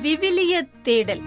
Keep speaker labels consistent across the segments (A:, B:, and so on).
A: விவிலிய தேடல்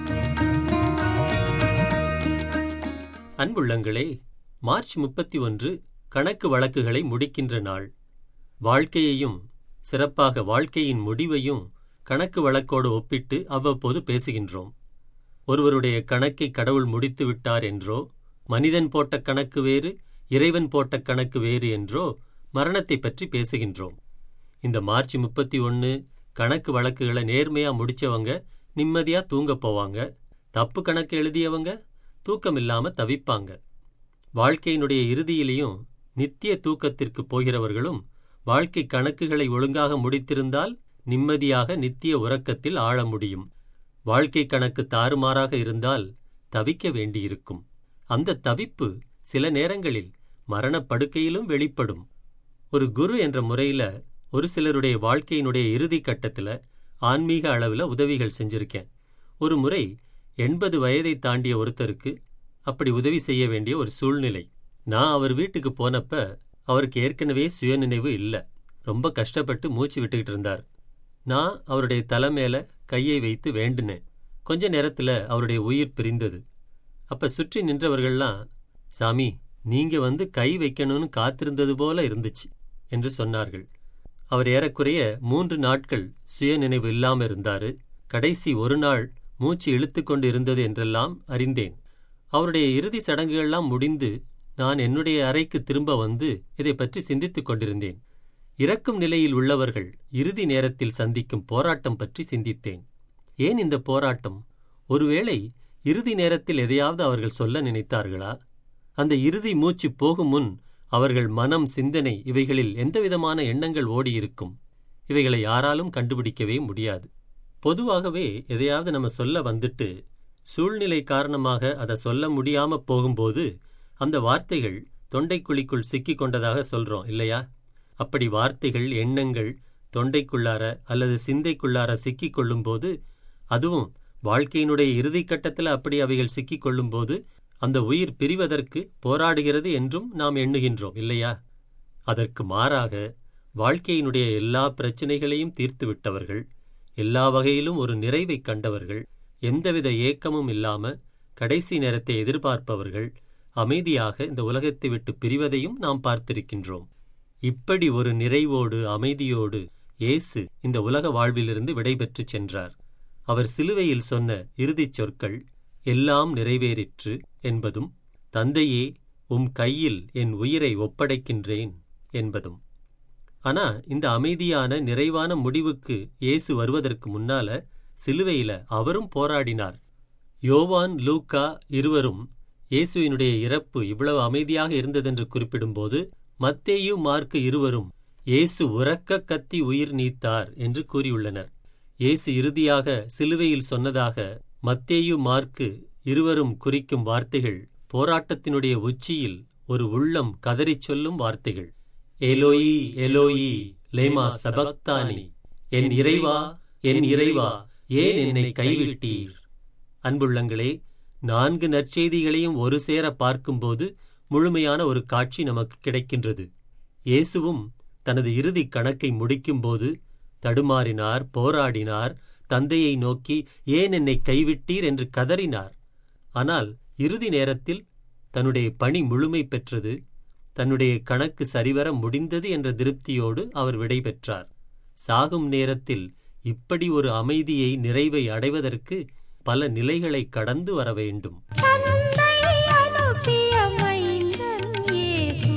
B: அன்புள்ளங்களே மார்ச் முப்பத்தி ஒன்று கணக்கு வழக்குகளை முடிக்கின்ற நாள் வாழ்க்கையையும் சிறப்பாக வாழ்க்கையின் முடிவையும் கணக்கு வழக்கோடு ஒப்பிட்டு அவ்வப்போது பேசுகின்றோம் ஒருவருடைய கணக்கை கடவுள் முடித்து விட்டார் என்றோ மனிதன் போட்ட கணக்கு வேறு இறைவன் போட்ட கணக்கு வேறு என்றோ மரணத்தை பற்றி பேசுகின்றோம் இந்த மார்ச் முப்பத்தி ஒன்று கணக்கு வழக்குகளை நேர்மையா முடிச்சவங்க நிம்மதியா தூங்க போவாங்க தப்பு கணக்கு எழுதியவங்க தூக்கம் இல்லாம தவிப்பாங்க வாழ்க்கையினுடைய இறுதியிலையும் நித்திய தூக்கத்திற்கு போகிறவர்களும் வாழ்க்கை கணக்குகளை ஒழுங்காக முடித்திருந்தால் நிம்மதியாக நித்திய உறக்கத்தில் ஆழ முடியும் வாழ்க்கை கணக்கு தாறுமாறாக இருந்தால் தவிக்க வேண்டியிருக்கும் அந்த தவிப்பு சில நேரங்களில் மரணப்படுக்கையிலும் வெளிப்படும் ஒரு குரு என்ற முறையில ஒரு சிலருடைய வாழ்க்கையினுடைய இறுதி கட்டத்துல ஆன்மீக அளவில் உதவிகள் செஞ்சிருக்கேன் ஒரு முறை எண்பது வயதை தாண்டிய ஒருத்தருக்கு அப்படி உதவி செய்ய வேண்டிய ஒரு சூழ்நிலை நான் அவர் வீட்டுக்கு போனப்ப அவருக்கு ஏற்கனவே சுயநினைவு இல்லை ரொம்ப கஷ்டப்பட்டு மூச்சு விட்டுக்கிட்டு இருந்தார் நான் அவருடைய தலை மேல கையை வைத்து வேண்டினேன் கொஞ்ச நேரத்துல அவருடைய உயிர் பிரிந்தது அப்ப சுற்றி நின்றவர்கள்லாம் சாமி நீங்க வந்து கை வைக்கணும்னு காத்திருந்தது போல இருந்துச்சு என்று சொன்னார்கள் அவர் ஏறக்குறைய மூன்று நாட்கள் சுயநினைவு இல்லாம இருந்தாரு கடைசி ஒரு நாள் மூச்சு இழுத்து கொண்டு இருந்தது என்றெல்லாம் அறிந்தேன் அவருடைய இறுதி சடங்குகள்லாம் முடிந்து நான் என்னுடைய அறைக்கு திரும்ப வந்து இதை பற்றி சிந்தித்துக் கொண்டிருந்தேன் இறக்கும் நிலையில் உள்ளவர்கள் இறுதி நேரத்தில் சந்திக்கும் போராட்டம் பற்றி சிந்தித்தேன் ஏன் இந்த போராட்டம் ஒருவேளை இறுதி நேரத்தில் எதையாவது அவர்கள் சொல்ல நினைத்தார்களா அந்த இறுதி மூச்சு போகும் முன் அவர்கள் மனம் சிந்தனை இவைகளில் எந்தவிதமான எண்ணங்கள் ஓடியிருக்கும் இவைகளை யாராலும் கண்டுபிடிக்கவே முடியாது பொதுவாகவே எதையாவது நம்ம சொல்ல வந்துட்டு சூழ்நிலை காரணமாக அதை சொல்ல முடியாம போகும்போது அந்த வார்த்தைகள் தொண்டைக்குழிக்குள் சிக்கிக் கொண்டதாக சொல்றோம் இல்லையா அப்படி வார்த்தைகள் எண்ணங்கள் தொண்டைக்குள்ளார அல்லது சிந்தைக்குள்ளார சிக்கிக் கொள்ளும்போது அதுவும் வாழ்க்கையினுடைய இறுதி கட்டத்தில் அப்படி அவைகள் சிக்கிக் கொள்ளும்போது அந்த உயிர் பிரிவதற்கு போராடுகிறது என்றும் நாம் எண்ணுகின்றோம் இல்லையா அதற்கு மாறாக வாழ்க்கையினுடைய எல்லா பிரச்சனைகளையும் தீர்த்து விட்டவர்கள் எல்லா வகையிலும் ஒரு நிறைவை கண்டவர்கள் எந்தவித ஏக்கமும் இல்லாம கடைசி நேரத்தை எதிர்பார்ப்பவர்கள் அமைதியாக இந்த உலகத்தை விட்டு பிரிவதையும் நாம் பார்த்திருக்கின்றோம் இப்படி ஒரு நிறைவோடு அமைதியோடு இயேசு இந்த உலக வாழ்விலிருந்து விடைபெற்றுச் சென்றார் அவர் சிலுவையில் சொன்ன இறுதிச் சொற்கள் எல்லாம் நிறைவேறிற்று என்பதும் தந்தையே உம் கையில் என் உயிரை ஒப்படைக்கின்றேன் என்பதும் ஆனா இந்த அமைதியான நிறைவான முடிவுக்கு இயேசு வருவதற்கு முன்னால சிலுவையில அவரும் போராடினார் யோவான் லூக்கா இருவரும் இயேசுவினுடைய இறப்பு இவ்வளவு அமைதியாக இருந்ததென்று குறிப்பிடும்போது மத்தேயு மார்க்கு இருவரும் இயேசு உறக்க கத்தி உயிர் நீத்தார் என்று கூறியுள்ளனர் இயேசு இறுதியாக சிலுவையில் சொன்னதாக மத்தேயு மார்க்கு இருவரும் குறிக்கும் வார்த்தைகள் போராட்டத்தினுடைய உச்சியில் ஒரு உள்ளம் கதறிச் சொல்லும் வார்த்தைகள் எலோயி எலோயி லேமா சபக்தானி என் இறைவா என் இறைவா ஏன் என்னை கைவிட்டீர் அன்புள்ளங்களே நான்கு நற்செய்திகளையும் ஒரு சேர பார்க்கும்போது முழுமையான ஒரு காட்சி நமக்கு கிடைக்கின்றது இயேசுவும் தனது இறுதி கணக்கை முடிக்கும்போது தடுமாறினார் போராடினார் தந்தையை நோக்கி ஏன் என்னை கைவிட்டீர் என்று கதறினார் ஆனால் இறுதி நேரத்தில் தன்னுடைய பணி முழுமை பெற்றது தன்னுடைய கணக்கு சரிவர முடிந்தது என்ற திருப்தியோடு அவர் விடை பெற்றார் சாகும் நேரத்தில் இப்படி ஒரு அமைதியை நிறைவை அடைவதற்கு பல நிலைகளை கடந்து வர வேண்டும்
C: தந்தை அனுப்பிய மைந்தன் இயேசு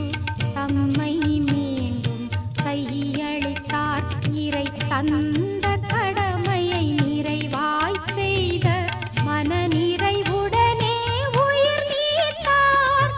C: தம்மை மீண்டும் கையளித்தார் இறை தந்த கடமையை நிறைவாய் செய்த மனநிறைவுடனே உயிர் நீத்தார்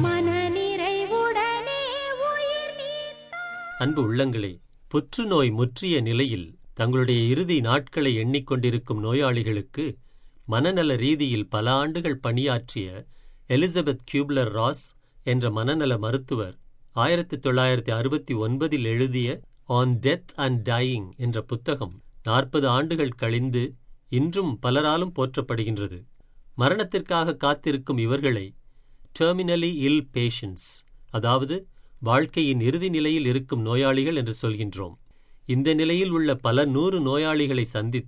C: மனநிறைவுடனே உயிர் நீத்தார்
B: அன்பு உள்ளங்களே புற்றுநோய் முற்றிய நிலையில் தங்களுடைய இறுதி நாட்களை எண்ணிக்கொண்டிருக்கும் நோயாளிகளுக்கு மனநல ரீதியில் பல ஆண்டுகள் பணியாற்றிய எலிசபெத் கியூப்லர் ராஸ் என்ற மனநல மருத்துவர் ஆயிரத்தி தொள்ளாயிரத்தி அறுபத்தி ஒன்பதில் எழுதிய ஆன் டெத் அண்ட் டையிங் என்ற புத்தகம் நாற்பது ஆண்டுகள் கழிந்து இன்றும் பலராலும் போற்றப்படுகின்றது மரணத்திற்காக காத்திருக்கும் இவர்களை டெர்மினலி இல் பேஷன்ஸ் அதாவது வாழ்க்கையின் இறுதி நிலையில் இருக்கும் நோயாளிகள் என்று சொல்கின்றோம் இந்த நிலையில் உள்ள பல நூறு நோயாளிகளை சந்தித்து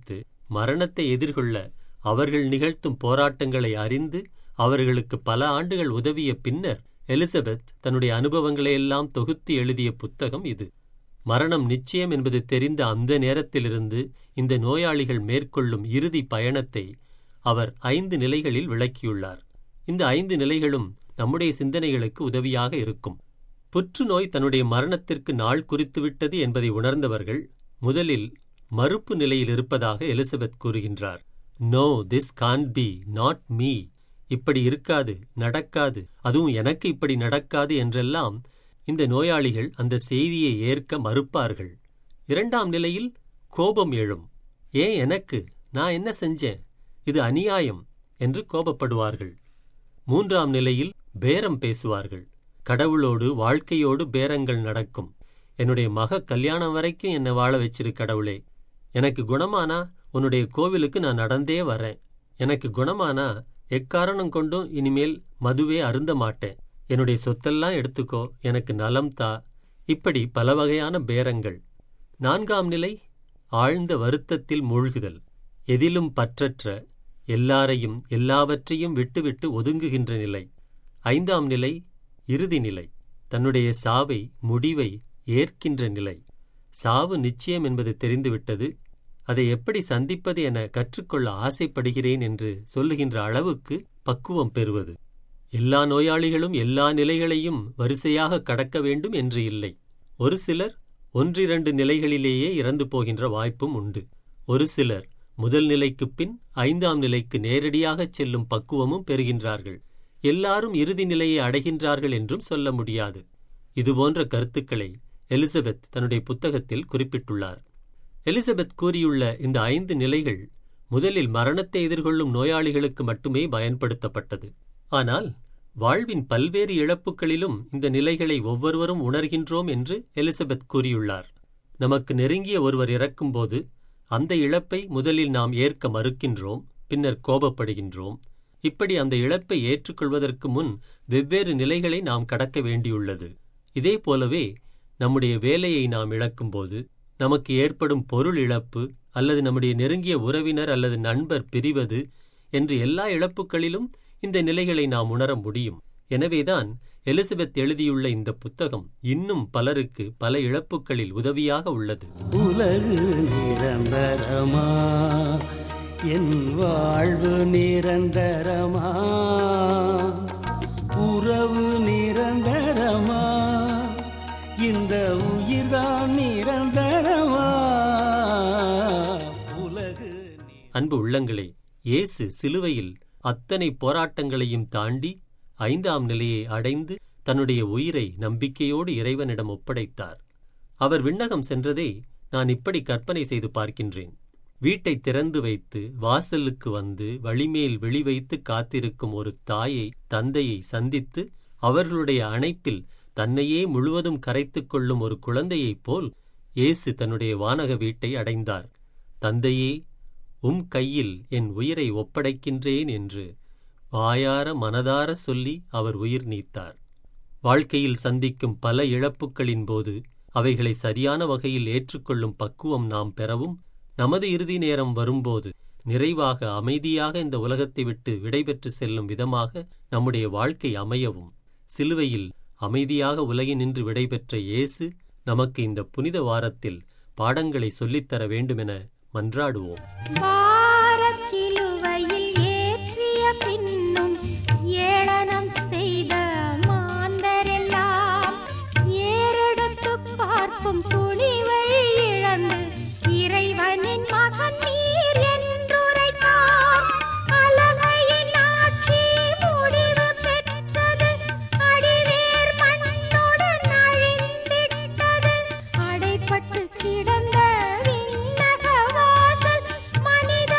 B: மரணத்தை எதிர்கொள்ள அவர்கள் நிகழ்த்தும் போராட்டங்களை அறிந்து அவர்களுக்கு பல ஆண்டுகள் உதவிய பின்னர் எலிசபெத் தன்னுடைய அனுபவங்களையெல்லாம் தொகுத்து எழுதிய புத்தகம் இது மரணம் நிச்சயம் என்பது தெரிந்த அந்த நேரத்திலிருந்து இந்த நோயாளிகள் மேற்கொள்ளும் இறுதி பயணத்தை அவர் ஐந்து நிலைகளில் விளக்கியுள்ளார் இந்த ஐந்து நிலைகளும் நம்முடைய சிந்தனைகளுக்கு உதவியாக இருக்கும் புற்றுநோய் தன்னுடைய மரணத்திற்கு நாள் குறித்துவிட்டது என்பதை உணர்ந்தவர்கள் முதலில் மறுப்பு நிலையில் இருப்பதாக எலிசபெத் கூறுகின்றார் no this can be not me இப்படி இருக்காது நடக்காது அதுவும் எனக்கு இப்படி நடக்காது என்றெல்லாம் இந்த நோயாளிகள் அந்த செய்தியை ஏற்க மறுப்பார்கள் இரண்டாம் நிலையில் கோபம் எழும் ஏன் எனக்கு நான் என்ன செஞ்சேன் இது அநியாயம் என்று கோபப்படுவார்கள் மூன்றாம் நிலையில் பேரம் பேசுவார்கள் கடவுளோடு வாழ்க்கையோடு பேரங்கள் நடக்கும் என்னுடைய மக கல்யாணம் வரைக்கும் என்னை வாழ வச்சிரு கடவுளே எனக்கு குணமானா உன்னுடைய கோவிலுக்கு நான் நடந்தே வரேன் எனக்கு குணமானா எக்காரணம் கொண்டும் இனிமேல் மதுவே அருந்த மாட்டேன் என்னுடைய சொத்தெல்லாம் எடுத்துக்கோ எனக்கு நலம் தா இப்படி பல வகையான பேரங்கள் நான்காம் நிலை ஆழ்ந்த வருத்தத்தில் மூழ்குதல் எதிலும் பற்றற்ற எல்லாரையும் எல்லாவற்றையும் விட்டுவிட்டு ஒதுங்குகின்ற நிலை ஐந்தாம் நிலை இறுதி நிலை தன்னுடைய சாவை முடிவை ஏற்கின்ற நிலை சாவு நிச்சயம் என்பது தெரிந்துவிட்டது அதை எப்படி சந்திப்பது என கற்றுக்கொள்ள ஆசைப்படுகிறேன் என்று சொல்லுகின்ற அளவுக்கு பக்குவம் பெறுவது எல்லா நோயாளிகளும் எல்லா நிலைகளையும் வரிசையாக கடக்க வேண்டும் என்று இல்லை ஒரு சிலர் ஒன்றிரண்டு நிலைகளிலேயே இறந்து போகின்ற வாய்ப்பும் உண்டு ஒரு சிலர் முதல் நிலைக்குப் பின் ஐந்தாம் நிலைக்கு நேரடியாகச் செல்லும் பக்குவமும் பெறுகின்றார்கள் எல்லாரும் இறுதி நிலையை அடைகின்றார்கள் என்றும் சொல்ல முடியாது இதுபோன்ற கருத்துக்களை எலிசபெத் தன்னுடைய புத்தகத்தில் குறிப்பிட்டுள்ளார் எலிசபெத் கூறியுள்ள இந்த ஐந்து நிலைகள் முதலில் மரணத்தை எதிர்கொள்ளும் நோயாளிகளுக்கு மட்டுமே பயன்படுத்தப்பட்டது ஆனால் வாழ்வின் பல்வேறு இழப்புகளிலும் இந்த நிலைகளை ஒவ்வொருவரும் உணர்கின்றோம் என்று எலிசபெத் கூறியுள்ளார் நமக்கு நெருங்கிய ஒருவர் இறக்கும்போது அந்த இழப்பை முதலில் நாம் ஏற்க மறுக்கின்றோம் பின்னர் கோபப்படுகின்றோம் இப்படி அந்த இழப்பை ஏற்றுக்கொள்வதற்கு முன் வெவ்வேறு நிலைகளை நாம் கடக்க வேண்டியுள்ளது இதே போலவே நம்முடைய வேலையை நாம் இழக்கும்போது நமக்கு ஏற்படும் பொருள் இழப்பு அல்லது நம்முடைய நெருங்கிய உறவினர் அல்லது நண்பர் பிரிவது என்று எல்லா இழப்புகளிலும் இந்த நிலைகளை நாம் உணர முடியும் எனவேதான் எலிசபெத் எழுதியுள்ள இந்த புத்தகம் இன்னும் பலருக்கு பல இழப்புகளில் உதவியாக உள்ளது
A: உலகு நிரந்தரமா என் வாழ்வு நிரந்தரமா உறவு நிரந்தரமா இந்த உயிர்தான் நிரந்தரமா உலகு நி-
B: அன்பு உள்ளங்களே இயேசு சிலுவையில் அத்தனை போராட்டங்களையும் தாண்டி ஐந்தாம் நிலையை அடைந்து தன்னுடைய உயிரை நம்பிக்கையோடு இறைவனிடம் ஒப்படைத்தார் அவர் விண்ணகம் சென்றதை நான் இப்படி கற்பனை செய்து பார்க்கின்றேன் வீட்டை திறந்து வைத்து வாசலுக்கு வந்து வழிமேல் வெளி வைத்து காத்திருக்கும் ஒரு தாயை தந்தையை சந்தித்து அவர்களுடைய அணைப்பில் தன்னையே முழுவதும் கரைத்துக் கொள்ளும் ஒரு குழந்தையைப் போல் இயேசு தன்னுடைய வானக வீட்டை அடைந்தார் தந்தையே உம் கையில் என் உயிரை ஒப்படைக்கின்றேன் என்று வாயார மனதார சொல்லி அவர் உயிர் நீத்தார் வாழ்க்கையில் சந்திக்கும் பல இழப்புகளின் போது அவைகளை சரியான வகையில் ஏற்றுக்கொள்ளும் பக்குவம் நாம் பெறவும் நமது இறுதி நேரம் வரும்போது நிறைவாக அமைதியாக இந்த உலகத்தை விட்டு விடைபெற்று செல்லும் விதமாக நம்முடைய வாழ்க்கை அமையவும் சிலுவையில் அமைதியாக உலகினின்று விடைபெற்ற இயேசு நமக்கு இந்த புனித வாரத்தில் பாடங்களை சொல்லித்தர வேண்டுமென மன்றாடுவோம்
C: பாரச் சிலுவையில் ஏற்றிய பின்னும் ஏளனம் செய்த மாந்தரெல்லாம் ஏறெடுத்துப் பார்க்கும் துணிவை இழந்து இறைவனின் மகன் நீர் என்றுரைத்தார் அலகையின் ஆட்சி முடிவு பெற்றது அடிவேர் மண்ணுடன் அழிந்திட்டது அடைப்பட்டு கிடந்த விண்ணக வாசல் மனித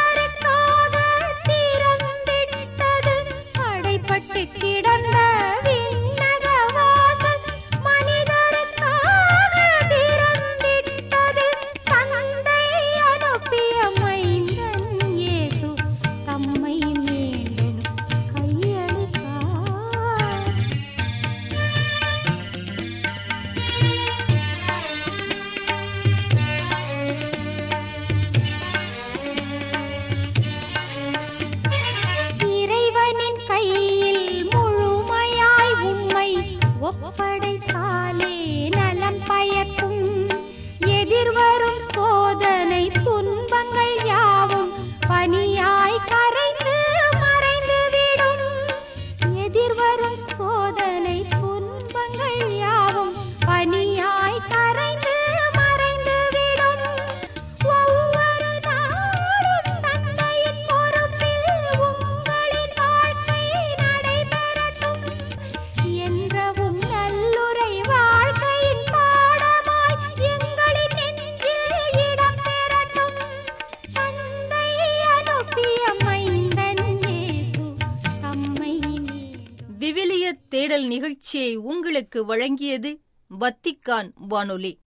C: எதிர்வரும் சோதனை துன்பங்கள் யாவும் பனியாய் கரைந்து மறைந்துவிடும் எதிர்வரும் சோதனை துன்பங்கள் யாவும் பனியாய் கரைந்து மறைந்துவிடும் ஒவ்வொரு நாளும் தந்தையின் பொறுப்பில் உங்களின் வாழ்க்கை நடைபெறட்டும் என்றவும் நல்லுரை வாழ்க்கையின் பாடமாய் எங்களின் நெஞ்சில் இடம் பெறட்டும் தந்தை அனுப்பிய மைந்தன் இயேசு தம்மை மீண்டும்
D: விவிலிய தேடல் நிகழ்ச்சியை உங்களுக்கு வழங்கியது வத்திக்கான் வானொலி